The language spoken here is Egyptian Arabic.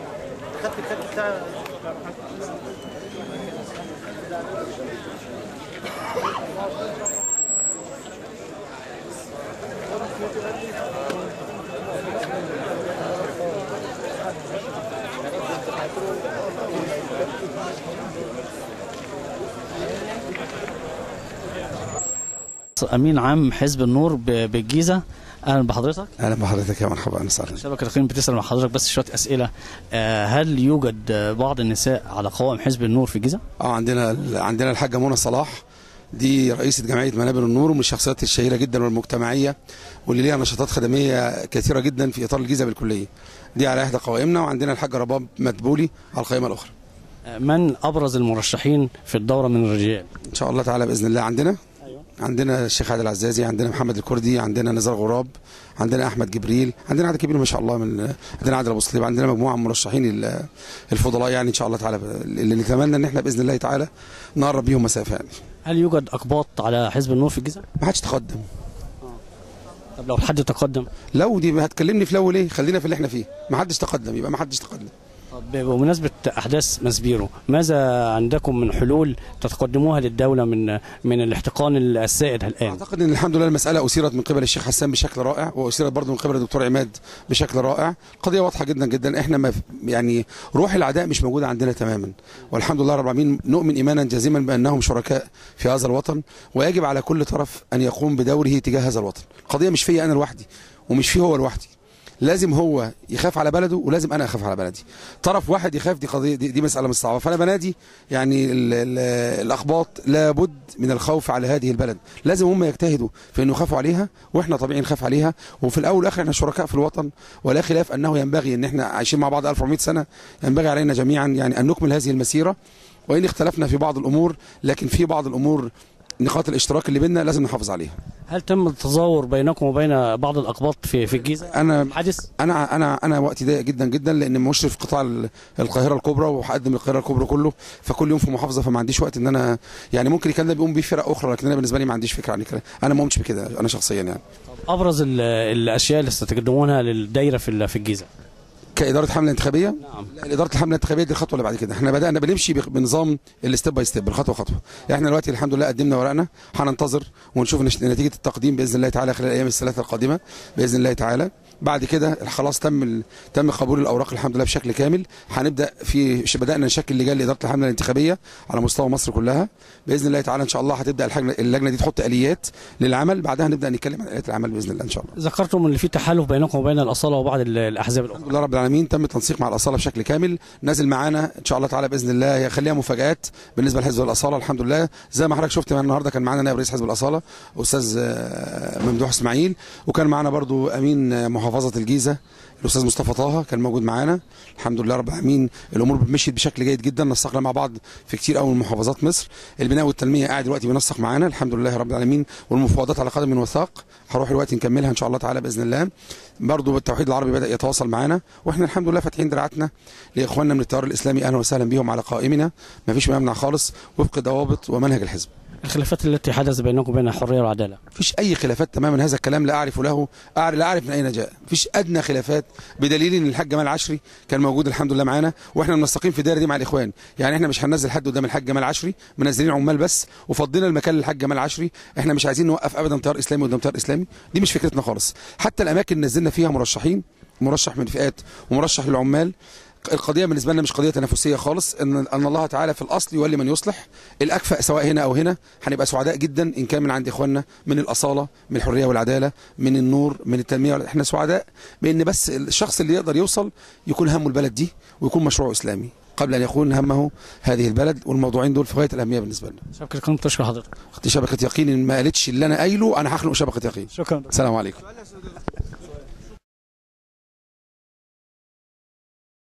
امين عام حزب النور ب- بالجيزه اهلا بحضرتك اهلا بحضرتك يا مرحبا اهلا وسهلا شبكه القيم بتسال مع حضرتك بس شويه اسئله آه، هل يوجد آه، بعض النساء على قوائم حزب النور في الجيزه؟ اه عندنا عندنا الحاجه منى صلاح دي رئيسة جمعية منابر النور ومن الشخصيات الشهيرة جدا والمجتمعية واللي ليها نشاطات خدمية كثيرة جدا في إطار الجيزة بالكلية دي على إحدى قوائمنا وعندنا الحاجة رباب مدبولي على القائمة الأخرى آه، من ابرز المرشحين في الدوره من الرجال؟ إن شاء الله تعالى بإذن الله عندنا ايوه عندنا الشيخ عادل العزازي عندنا محمد الكردي عندنا نزار غراب عندنا احمد جبريل عندنا عدد كبير ما شاء الله من عندنا عادل ابو صليب عندنا مجموعه من المرشحين ال- الفضلاء يعني ان شاء الله تعالى اللي نتمنى ان احنا باذن الله تعالى نقرب بيهم مسافه يعني هل يوجد اقباط على حزب النور في الجيزه؟ ما حدش تقدم طب لو حد تقدم لو دي هتكلمني في لو ليه خلينا في اللي احنا فيه ما حدش تقدم يبقى ما حدش تقدم طب بمناسبه احداث مسبيرو ماذا عندكم من حلول تقدموها للدوله من من الاحتقان السائد الان؟ اعتقد ان الحمد لله المساله اثيرت من قبل الشيخ حسان بشكل رائع واثيرت برضه من قبل الدكتور عماد بشكل رائع قضيه واضحه جدا جدا احنا ما يعني روح العداء مش موجوده عندنا تماما والحمد لله رب العالمين نؤمن ايمانا جازما بانهم شركاء في هذا الوطن ويجب على كل طرف ان يقوم بدوره تجاه هذا الوطن القضيه مش فيا انا لوحدي ومش فيه هو لوحدي لازم هو يخاف على بلده ولازم انا اخاف على بلدي طرف واحد يخاف دي قضيه دي, دي مساله مش صعبه فانا بنادي يعني ال ال الاخباط لابد من الخوف على هذه البلد لازم هم يجتهدوا في انه يخافوا عليها واحنا طبيعي نخاف عليها وفي الاول والاخر احنا شركاء في الوطن ولا خلاف انه ينبغي ان احنا عايشين مع بعض 1400 سنه ينبغي علينا جميعا يعني ان نكمل هذه المسيره وان اختلفنا في بعض الامور لكن في بعض الامور نقاط الاشتراك اللي بيننا لازم نحافظ عليها هل تم التظاهر بينكم وبين بعض الاقباط في في الجيزه؟ انا حادث؟ انا انا انا وقتي ضيق جدا جدا لان مشرف قطاع ال- القاهره الكبرى وهقدم القاهره الكبرى كله فكل يوم في محافظه فما عنديش وقت ان انا يعني ممكن الكلام ده بيقوم بيه فرق اخرى لكن انا بالنسبه لي ما عنديش فكره عن الكلام انا ما قمتش بكده انا شخصيا يعني ابرز ال- الاشياء اللي ستقدمونها للدايره في ال- في الجيزه كاداره حمله انتخابيه نعم لا اداره الحمله الانتخابيه دي الخطوه اللي بعد كده احنا بدانا بنمشي بخ- بنظام الستيب باي ستيب الخطوه خطوه احنا دلوقتي الحمد لله قدمنا ورقنا هننتظر ونشوف نش- نتيجه التقديم باذن الله تعالى خلال الايام الثلاثه القادمه باذن الله تعالى بعد كده خلاص تم ال... تم قبول الاوراق الحمد لله بشكل كامل هنبدا في ش- بدانا نشكل لجان لاداره الحمله الانتخابيه على مستوى مصر كلها باذن الله تعالى ان شاء الله هتبدا الحجنة اللجنه دي تحط اليات للعمل بعدها نبدا نتكلم عن اليات العمل باذن الله ان شاء الله ذكرتم ان في تحالف بينكم وبين الاصاله وبعض ال- الاحزاب الاخرى الحمد لله رب العالمين تم التنسيق مع الاصاله بشكل كامل نازل معانا ان شاء الله تعالى باذن الله هي خليها مفاجات بالنسبه لحزب الاصاله الحمد لله زي ما حضرتك شفت معانا النهارده كان معانا نائب رئيس حزب الاصاله استاذ آه، ممدوح اسماعيل وكان معانا برضو امين آه، محافظه الجيزه الاستاذ مصطفى طه كان موجود معانا الحمد لله رب العالمين الامور مشيت بشكل جيد جدا نسقنا مع بعض في كتير قوي من محافظات مصر البناء والتنميه قاعد دلوقتي بينسق معانا الحمد لله رب العالمين والمفاوضات على قدم وثاق هروح دلوقتي نكملها ان شاء الله تعالى باذن الله برضو التوحيد العربي بدا يتواصل معانا واحنا الحمد لله فاتحين دراعاتنا لاخواننا من التيار الاسلامي اهلا وسهلا بهم على قائمنا ما فيش ممنع خالص وفق ضوابط ومنهج الحزب الخلافات التي حدث بينكم وبين الحريه والعداله مفيش اي خلافات تماما هذا الكلام لا اعرف له أعرف لا اعرف من اين جاء مفيش ادنى خلافات بدليل ان الحاج جمال عشري كان موجود الحمد لله معانا واحنا منسقين في الدائره دي مع الاخوان يعني احنا مش هننزل حد قدام الحاج جمال عشري منزلين عمال بس وفضينا المكان للحاج جمال عشري احنا مش عايزين نوقف ابدا تيار اسلامي قدام تيار اسلامي دي مش فكرتنا خالص حتى الاماكن اللي نزلنا فيها مرشحين مرشح من فئات ومرشح للعمال القضيه بالنسبه لنا مش قضيه تنافسيه خالص ان ان الله تعالى في الاصل يولي من يصلح الاكفأ سواء هنا او هنا هنبقى سعداء جدا ان كان من عند اخواننا من الاصاله من الحريه والعداله من النور من التنميه احنا سعداء بان بس الشخص اللي يقدر يوصل يكون همه البلد دي ويكون مشروع اسلامي قبل ان يكون همه هذه البلد والموضوعين دول في غايه الاهميه بالنسبه لنا شبكه القناه بتشكر حضرتك اختي شبكه يقين إن ما قالتش اللي انا قايله انا هخلق شبكه يقين شكرا السلام عليكم